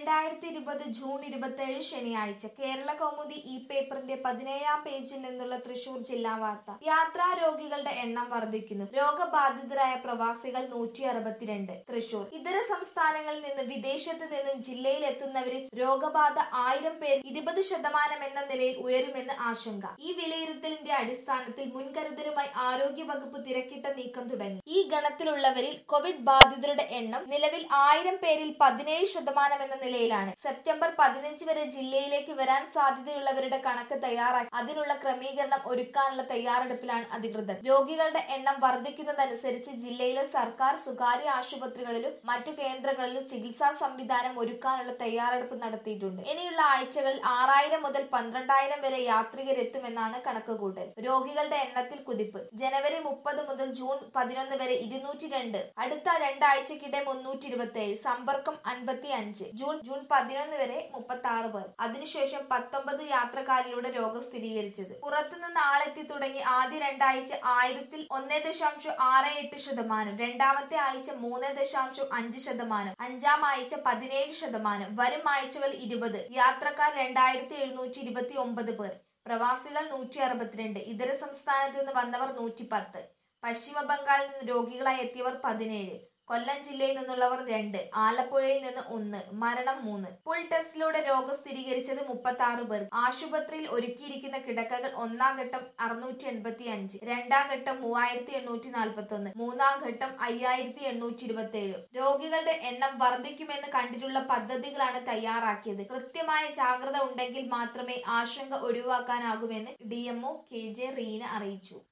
രണ്ടായിരത്തി ഇരുപത് ജൂൺ ഇരുപത്തിയേഴ് ശനിയാഴ്ച കേരള കൗമുദി ഈ പേപ്പറിന്റെ പതിനേഴാം പേജിൽ നിന്നുള്ള തൃശൂർ ജില്ലാ വാർത്ത യാത്രാ രോഗികളുടെ എണ്ണം വർദ്ധിക്കുന്നു രോഗബാധിതരായ പ്രവാസികൾ നൂറ്റി അറുപത്തിരണ്ട് തൃശൂർ ഇതര സംസ്ഥാനങ്ങളിൽ നിന്ന് വിദേശത്ത് നിന്നും ജില്ലയിൽ എത്തുന്നവരിൽ രോഗബാധ ആയിരം പേർ ഇരുപത് ശതമാനം എന്ന നിലയിൽ ഉയരുമെന്ന് ആശങ്ക ഈ വിലയിരുത്തലിന്റെ അടിസ്ഥാനത്തിൽ മുൻകരുതലുമായി ആരോഗ്യ വകുപ്പ് തിരക്കിട്ട നീക്കം തുടങ്ങി ഈ ഗണത്തിലുള്ളവരിൽ കോവിഡ് ബാധിതരുടെ എണ്ണം നിലവിൽ ആയിരം പേരിൽ പതിനേഴ് ശതമാനം എന്ന നിലയിലാണ് സെപ്റ്റംബർ പതിനഞ്ച് വരെ ജില്ലയിലേക്ക് വരാൻ സാധ്യതയുള്ളവരുടെ കണക്ക് തയ്യാറാക്കി അതിനുള്ള ക്രമീകരണം ഒരുക്കാനുള്ള തയ്യാറെടുപ്പിലാണ് അധികൃതർ രോഗികളുടെ എണ്ണം വർദ്ധിക്കുന്നതനുസരിച്ച് ജില്ലയിലെ സർക്കാർ സ്വകാര്യ ആശുപത്രികളിലും മറ്റു കേന്ദ്രങ്ങളിലും ചികിത്സാ സംവിധാനം ഒരുക്കാനുള്ള തയ്യാറെടുപ്പ് നടത്തിയിട്ടുണ്ട് ഇനിയുള്ള ആഴ്ചകളിൽ ആറായിരം മുതൽ പന്ത്രണ്ടായിരം വരെ യാത്രികരെത്തുമെന്നാണ് കണക്കുകൂട്ടൽ രോഗികളുടെ എണ്ണത്തിൽ കുതിപ്പ് ജനുവരി മുപ്പത് മുതൽ ജൂൺ പതിനൊന്ന് വരെ ഇരുന്നൂറ്റി രണ്ട് അടുത്ത രണ്ടാഴ്ചക്കിടെ മുന്നൂറ്റി ഇരുപത്തി ഏഴ് സമ്പർക്കം അൻപത്തി അഞ്ച് ജൂൺ ജൂൺ പതിനൊന്ന് വരെ മുപ്പത്തി ആറ് പേർ അതിനുശേഷം പത്തൊമ്പത് യാത്രക്കാരിലൂടെ രോഗം സ്ഥിരീകരിച്ചത് പുറത്തുനിന്ന് ആളെത്തി തുടങ്ങി ആദ്യ രണ്ടാഴ്ച ആയിരത്തിൽ ഒന്നേ ദശാംശം ആറ് എട്ട് ശതമാനം രണ്ടാമത്തെ ആഴ്ച മൂന്ന് ദശാംശം അഞ്ച് ശതമാനം അഞ്ചാം ആഴ്ച പതിനേഴ് ശതമാനം വരും ആഴ്ചകൾ ഇരുപത് യാത്രക്കാർ രണ്ടായിരത്തി എഴുന്നൂറ്റി ഇരുപത്തി ഒമ്പത് പേർ പ്രവാസികൾ നൂറ്റി അറുപത്തിരണ്ട് ഇതര സംസ്ഥാനത്ത് നിന്ന് വന്നവർ നൂറ്റി പത്ത് പശ്ചിമ ബംഗാളിൽ നിന്ന് രോഗികളായി എത്തിയവർ പതിനേഴ് കൊല്ലം ജില്ലയിൽ നിന്നുള്ളവർ രണ്ട് ആലപ്പുഴയിൽ നിന്ന് ഒന്ന് മരണം മൂന്ന് പുൾ ടെസ്റ്റിലൂടെ രോഗം സ്ഥിരീകരിച്ചത് മുപ്പത്തി ആറ് പേർ ആശുപത്രിയിൽ ഒരുക്കിയിരിക്കുന്ന കിടക്കകൾ ഒന്നാം ഘട്ടം അറുന്നൂറ്റി എൺപത്തി അഞ്ച് രണ്ടാം ഘട്ടം മൂവായിരത്തി എണ്ണൂറ്റി നാൽപ്പത്തി ഒന്ന് മൂന്നാം ഘട്ടം അയ്യായിരത്തി എണ്ണൂറ്റി ഇരുപത്തി ഏഴ് രോഗികളുടെ എണ്ണം വർദ്ധിക്കുമെന്ന് കണ്ടിട്ടുള്ള പദ്ധതികളാണ് തയ്യാറാക്കിയത് കൃത്യമായ ജാഗ്രത ഉണ്ടെങ്കിൽ മാത്രമേ ആശങ്ക ഒഴിവാക്കാനാകുമെന്ന് D MO K J Reena അറിയിച്ചു